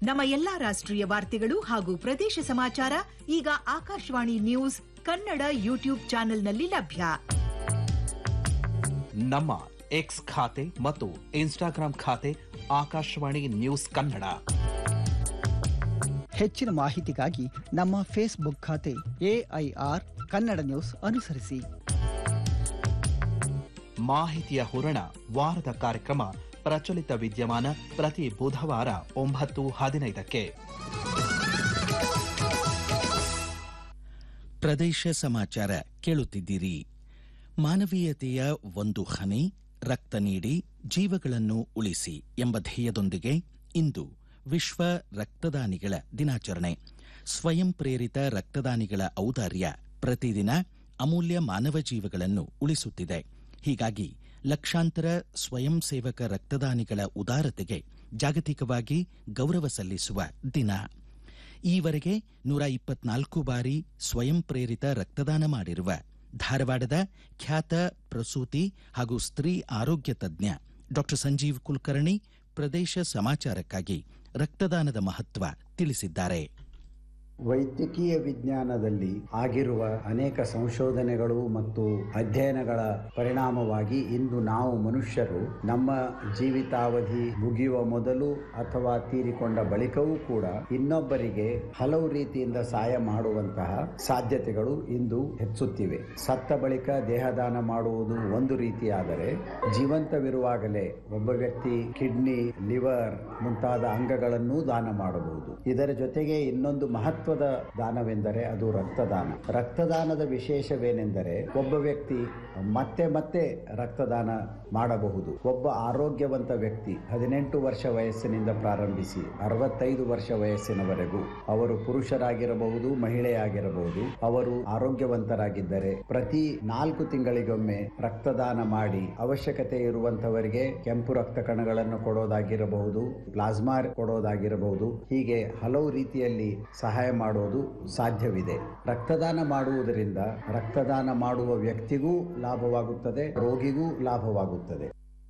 ನಮ್ಮ ಎಲ್ಲಾ ರಾಷ್ಟ್ರೀಯ ವಾರ್ತೆಗಳು ಹಾಗೂ ಪ್ರದೇಶ ಸಮಾಚಾರ ಈಗ ಆಕಾಶವಾಣಿ ನ್ಯೂಸ್ ಕನ್ನಡ ಯೂಟ್ಯೂಬ್ ಚಾನೆಲ್ನಲ್ಲಿ ಲಭ್ಯ ನಮ್ಮ ಎಕ್ಸ್ ಖಾತೆ ಮತ್ತು ಇನ್ಸ್ಟಾಗ್ರಾಂ ಖಾತೆ ಆಕಾಶವಾಣಿ ನ್ಯೂಸ್ ಕನ್ನಡ ಹೆಚ್ಚಿನ ಮಾಹಿತಿಗಾಗಿ ನಮ್ಮ ಫೇಸ್ಬುಕ್ ಖಾತೆ ಎಐಆರ್ ಕನ್ನಡ ನ್ಯೂಸ್ ಅನುಸರಿಸಿ ಮಾಹಿತಿಯ ಹೂರಣ ವಾರದ ಕಾರ್ಯಕ್ರಮ ಪ್ರಚಲಿತ ವಿದ್ಯಮಾನ ಪ್ರತಿ ಬುಧವಾರ ಒಂಬತ್ತು ಹದಿನೈದಕ್ಕೆ ಪ್ರದೇಶ ಸಮಾಚಾರ ಕೇಳುತ್ತಿದ್ದೀರಿ ಮಾನವೀಯತೆಯ ಒಂದು ಹನಿ ರಕ್ತ ನೀಡಿ ಜೀವಗಳನ್ನು ಉಳಿಸಿ ಎಂಬ ಧ್ಯೇಯದೊಂದಿಗೆ ಇಂದು ವಿಶ್ವ ರಕ್ತದಾನಿಗಳ ದಿನಾಚರಣೆ ಸ್ವಯಂ ಪ್ರೇರಿತ ರಕ್ತದಾನಿಗಳ ಔದಾರ್ಯ ಪ್ರತಿದಿನ ಅಮೂಲ್ಯ ಮಾನವ ಜೀವಗಳನ್ನು ಉಳಿಸುತ್ತಿದೆ ಹೀಗಾಗಿ ಲಕ್ಷಾಂತರ ಸ್ವಯಂ ಸೇವಕ ರಕ್ತದಾನಿಗಳ ಉದಾರತೆಗೆ ಜಾಗತಿಕವಾಗಿ ಗೌರವ ಸಲ್ಲಿಸುವ ದಿನ ಈವರೆಗೆ ನೂರ ಇಪ್ಪತ್ನಾಲ್ಕು ಬಾರಿ ಸ್ವಯಂ ಪ್ರೇರಿತ ರಕ್ತದಾನ ಮಾಡಿರುವ ಧಾರವಾಡದ ಖ್ಯಾತ ಪ್ರಸೂತಿ ಹಾಗೂ ಸ್ತ್ರೀ ಆರೋಗ್ಯ ತಜ್ಞ ಡಾಕ್ಟರ್ ಸಂಜೀವ್ ಕುಲಕರ್ಣಿ ಪ್ರದೇಶ ಸಮಾಚಾರಕ್ಕಾಗಿ ರಕ್ತದಾನದ ಮಹತ್ವ ತಿಳಿಸಿದ್ದಾರೆ ವೈದ್ಯಕೀಯ ವಿಜ್ಞಾನದಲ್ಲಿ ಆಗಿರುವ ಅನೇಕ ಸಂಶೋಧನೆಗಳು ಮತ್ತು ಅಧ್ಯಯನಗಳ ಪರಿಣಾಮವಾಗಿ ಇಂದು ನಾವು ಮನುಷ್ಯರು ನಮ್ಮ ಜೀವಿತಾವಧಿ ಮುಗಿಯುವ ಮೊದಲು ಅಥವಾ ತೀರಿಕೊಂಡ ಬಳಿಕವೂ ಕೂಡ ಇನ್ನೊಬ್ಬರಿಗೆ ಹಲವು ರೀತಿಯಿಂದ ಸಹಾಯ ಮಾಡುವಂತಹ ಸಾಧ್ಯತೆಗಳು ಇಂದು ಹೆಚ್ಚುತ್ತಿವೆ ಸತ್ತ ಬಳಿಕ ದೇಹದಾನ ಮಾಡುವುದು ಒಂದು ರೀತಿಯಾದರೆ ಜೀವಂತವಿರುವಾಗಲೇ ಒಬ್ಬ ವ್ಯಕ್ತಿ ಕಿಡ್ನಿ ಲಿವರ್ ಮುಂತಾದ ಅಂಗಗಳನ್ನೂ ದಾನ ಮಾಡಬಹುದು ಇದರ ಜೊತೆಗೆ ಇನ್ನೊಂದು ಮಹತ್ವದ ದಾನವೆಂದರೆ ಅದು ರಕ್ತದಾನ ರಕ್ತದಾನದ ವಿಶೇಷವೇನೆಂದರೆ ಒಬ್ಬ ವ್ಯಕ್ತಿ ಮತ್ತೆ ಮತ್ತೆ ರಕ್ತದಾನ ಮಾಡಬಹುದು ಒಬ್ಬ ಆರೋಗ್ಯವಂತ ವ್ಯಕ್ತಿ ಹದಿನೆಂಟು ವರ್ಷ ವಯಸ್ಸಿನಿಂದ ಪ್ರಾರಂಭಿಸಿ ಅರವತ್ತೈದು ವರ್ಷ ವಯಸ್ಸಿನವರೆಗೂ ಅವರು ಪುರುಷರಾಗಿರಬಹುದು ಮಹಿಳೆಯಾಗಿರಬಹುದು ಅವರು ಆರೋಗ್ಯವಂತರಾಗಿದ್ದರೆ ಪ್ರತಿ ನಾಲ್ಕು ತಿಂಗಳಿಗೊಮ್ಮೆ ರಕ್ತದಾನ ಮಾಡಿ ಅವಶ್ಯಕತೆ ಇರುವಂತವರಿಗೆ ಕೆಂಪು ರಕ್ತ ಕಣಗಳನ್ನು ಕೊಡೋದಾಗಿರಬಹುದು ಪ್ಲಾಸ್ಮಾ ಕೊಡೋದಾಗಿರಬಹುದು ಹೀಗೆ ಹಲವು ರೀತಿಯಲ್ಲಿ ಸಹಾಯ ಮಾಡೋದು ಸಾಧ್ಯವಿದೆ ರಕ್ತದಾನ ಮಾಡುವುದರಿಂದ ರಕ್ತದಾನ ಮಾಡುವ ವ್ಯಕ್ತಿಗೂ ಲಾಭವಾಗುತ್ತದೆ ರೋಗಿಗೂ ಲಾಭವಾಗುತ್ತದೆ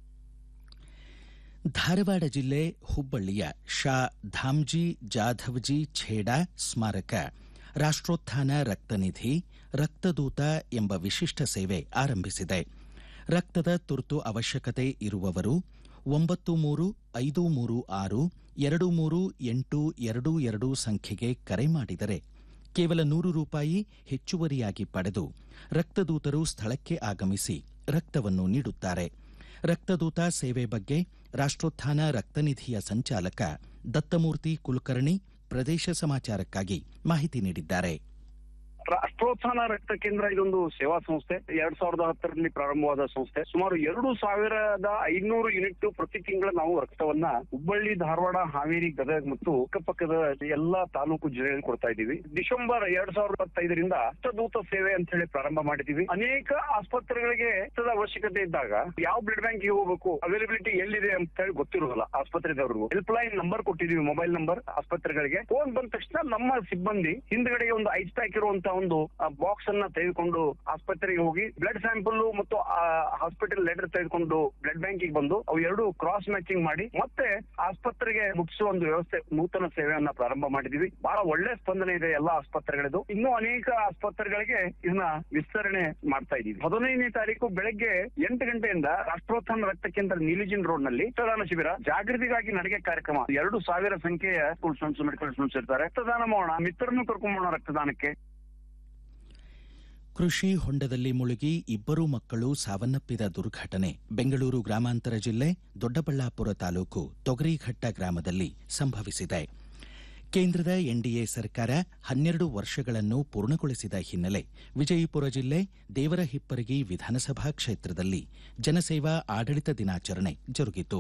ಧಾರವಾಡ ಜಿಲ್ಲೆ ಹುಬ್ಬಳ್ಳಿಯ ಶಾ ಧಾಮ್ಜಿ ಜಾಧವ್ಜಿ ಛೇಡಾ ಸ್ಮಾರಕ ರಾಷ್ಟ್ರೋತ್ಥಾನ ರಕ್ತನಿಧಿ ರಕ್ತದೂತ ಎಂಬ ವಿಶಿಷ್ಟ ಸೇವೆ ಆರಂಭಿಸಿದೆ ರಕ್ತದ ತುರ್ತು ಅವಶ್ಯಕತೆ ಇರುವವರು ಒಂಬತ್ತು ಮೂರು ಐದು ಮೂರು ಆರು ಎರಡು ಮೂರು ಎಂಟು ಎರಡು ಎರಡು ಸಂಖ್ಯೆಗೆ ಕರೆ ಮಾಡಿದರೆ ಕೇವಲ ನೂರು ರೂಪಾಯಿ ಹೆಚ್ಚುವರಿಯಾಗಿ ಪಡೆದು ರಕ್ತದೂತರು ಸ್ಥಳಕ್ಕೆ ಆಗಮಿಸಿ ರಕ್ತವನ್ನು ನೀಡುತ್ತಾರೆ ರಕ್ತದೂತ ಸೇವೆ ಬಗ್ಗೆ ರಾಷ್ಟ್ರೋತ್ಥಾನ ರಕ್ತನಿಧಿಯ ಸಂಚಾಲಕ ದತ್ತಮೂರ್ತಿ ಕುಲಕರ್ಣಿ ಪ್ರದೇಶ ಸಮಾಚಾರಕ್ಕಾಗಿ ಮಾಹಿತಿ ನೀಡಿದ್ದಾರೆ ರಾಷ್ಟ್ರೋತ್ಥಾನ ರಕ್ತ ಕೇಂದ್ರ ಇದೊಂದು ಸೇವಾ ಸಂಸ್ಥೆ ಎರಡ್ ಸಾವಿರದ ಹತ್ತರಲ್ಲಿ ಪ್ರಾರಂಭವಾದ ಸಂಸ್ಥೆ ಸುಮಾರು ಎರಡು ಸಾವಿರದ ಐನೂರು ಯೂನಿಟ್ ಪ್ರತಿ ತಿಂಗಳ ನಾವು ರಕ್ತವನ್ನ ಹುಬ್ಬಳ್ಳಿ ಧಾರವಾಡ ಹಾವೇರಿ ಗದಗ ಮತ್ತು ಅಕ್ಕಪಕ್ಕದ ಎಲ್ಲಾ ತಾಲೂಕು ಜಿಲ್ಲೆಗಳಲ್ಲಿ ಕೊಡ್ತಾ ಇದ್ದೀವಿ ಡಿಸೆಂಬರ್ ಎರಡ್ ಸಾವಿರದ ಇಪ್ಪತ್ತೈದರಿಂದ ರಕ್ತದೂತ ಸೇವೆ ಅಂತ ಹೇಳಿ ಪ್ರಾರಂಭ ಮಾಡಿದೀವಿ ಅನೇಕ ಆಸ್ಪತ್ರೆಗಳಿಗೆ ರಕ್ತದ ಅವಶ್ಯಕತೆ ಇದ್ದಾಗ ಯಾವ ಬ್ಲಡ್ ಬ್ಯಾಂಕ್ ಹೋಗಬೇಕು ಅವೈಲಬಿಲಿಟಿ ಎಲ್ಲಿದೆ ಅಂತ ಹೇಳಿ ಗೊತ್ತಿರೋದಿಲ್ಲ ಆಸ್ಪತ್ರೆದವ್ರಿಗೂ ಹೆಲ್ಪ್ ಲೈನ್ ನಂಬರ್ ಕೊಟ್ಟಿದೀವಿ ಮೊಬೈಲ್ ನಂಬರ್ ಆಸ್ಪತ್ರೆಗಳಿಗೆ ಫೋನ್ ಬಂದ ತಕ್ಷಣ ನಮ್ಮ ಸಿಬ್ಬಂದಿ ಹಿಂದ್ಗಡೆಗೆ ಒಂದು ಐಸ್ ಪ್ಯಾಕ್ ಇರುವಂತ ಒಂದು ಬಾಕ್ಸ್ ಅನ್ನ ತೆಗೆದುಕೊಂಡು ಆಸ್ಪತ್ರೆಗೆ ಹೋಗಿ ಬ್ಲಡ್ ಸ್ಯಾಂಪಲ್ ಮತ್ತು ಹಾಸ್ಪಿಟಲ್ ಲೆಟರ್ ತೆಗೆದುಕೊಂಡು ಬ್ಲಡ್ ಬ್ಯಾಂಕಿಗೆ ಬಂದು ಅವು ಎರಡು ಕ್ರಾಸ್ ಮ್ಯಾಚಿಂಗ್ ಮಾಡಿ ಮತ್ತೆ ಆಸ್ಪತ್ರೆಗೆ ಮುಗಿಸುವ ಒಂದು ವ್ಯವಸ್ಥೆ ನೂತನ ಸೇವೆಯನ್ನ ಪ್ರಾರಂಭ ಮಾಡಿದೀವಿ ಬಹಳ ಒಳ್ಳೆ ಸ್ಪಂದನೆ ಇದೆ ಎಲ್ಲಾ ಆಸ್ಪತ್ರೆಗಳದು ಇನ್ನೂ ಅನೇಕ ಆಸ್ಪತ್ರೆಗಳಿಗೆ ಇದನ್ನ ವಿಸ್ತರಣೆ ಮಾಡ್ತಾ ಇದೀವಿ ಹದಿನೈದನೇ ತಾರೀಕು ಬೆಳಗ್ಗೆ ಎಂಟು ಗಂಟೆಯಿಂದ ರಾಷ್ಟ್ರೋತ್ಥಾನ ರಕ್ತ ಕೇಂದ್ರ ನೀಲಿಜಿನ್ ರೋಡ್ ನಲ್ಲಿ ರಕ್ತದಾನ ಶಿಬಿರ ಜಾಗೃತಿಗಾಗಿ ನಡಿಗೆ ಕಾರ್ಯಕ್ರಮ ಎರಡು ಸಾವಿರ ಸಂಖ್ಯೆಯ ಸ್ಕೂಲ್ ಸ್ಟೂಡೆಂಟ್ಸ್ ಮೆಡಿಕಲ್ ಸ್ಟೂಡೆಂಟ್ಸ್ ಇರ್ತಾರೆ ರಕ್ತದಾನ ಮಾಡೋಣ ಮಿತ್ರರನ್ನು ಕರ್ಕೊಂಡ್ ರಕ್ತದಾನಕ್ಕೆ ಕೃಷಿ ಹೊಂಡದಲ್ಲಿ ಮುಳುಗಿ ಇಬ್ಬರು ಮಕ್ಕಳು ಸಾವನ್ನಪ್ಪಿದ ದುರ್ಘಟನೆ ಬೆಂಗಳೂರು ಗ್ರಾಮಾಂತರ ಜಿಲ್ಲೆ ದೊಡ್ಡಬಳ್ಳಾಪುರ ತಾಲೂಕು ತೊಗರಿಘಟ್ಟ ಗ್ರಾಮದಲ್ಲಿ ಸಂಭವಿಸಿದೆ ಕೇಂದ್ರದ ಎನ್ಡಿಎ ಸರ್ಕಾರ ಹನ್ನೆರಡು ವರ್ಷಗಳನ್ನು ಪೂರ್ಣಗೊಳಿಸಿದ ಹಿನ್ನೆಲೆ ವಿಜಯಪುರ ಜಿಲ್ಲೆ ದೇವರಹಿಪ್ಪರಗಿ ವಿಧಾನಸಭಾ ಕ್ಷೇತ್ರದಲ್ಲಿ ಜನಸೇವಾ ಆಡಳಿತ ದಿನಾಚರಣೆ ಜರುಗಿತು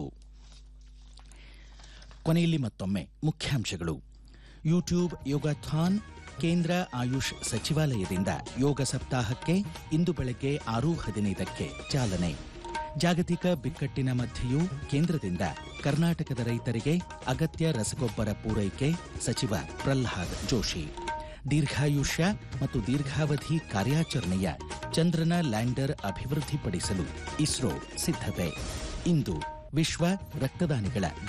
ಕೊನೆಯಲ್ಲಿ ಮತ್ತೊಮ್ಮೆ ಮುಖ್ಯಾಂಶಗಳು ಯೂಟ್ಯೂಬ್ ಯೋಗಾಥಾನ್ ಕೇಂದ್ರ ಆಯುಷ್ ಸಚಿವಾಲಯದಿಂದ ಯೋಗ ಸಪ್ತಾಹಕ್ಕೆ ಇಂದು ಬೆಳಗ್ಗೆ ಆರು ಹದಿನೈದಕ್ಕೆ ಚಾಲನೆ ಜಾಗತಿಕ ಬಿಕ್ಕಟ್ಟಿನ ಮಧ್ಯೆಯೂ ಕೇಂದ್ರದಿಂದ ಕರ್ನಾಟಕದ ರೈತರಿಗೆ ಅಗತ್ಯ ರಸಗೊಬ್ಬರ ಪೂರೈಕೆ ಸಚಿವ ಪ್ರಹ್ಲಾದ್ ಜೋಶಿ ದೀರ್ಘಾಯುಷ್ಯ ಮತ್ತು ದೀರ್ಘಾವಧಿ ಕಾರ್ಯಾಚರಣೆಯ ಚಂದ್ರನ ಲ್ಯಾಂಡರ್ ಅಭಿವೃದ್ಧಿಪಡಿಸಲು ಇಸ್ರೋ ಸಿದ್ಧತೆ ಇಂದು ವಿಶ್ವ ರಕ್ತದಾನಿಗಳ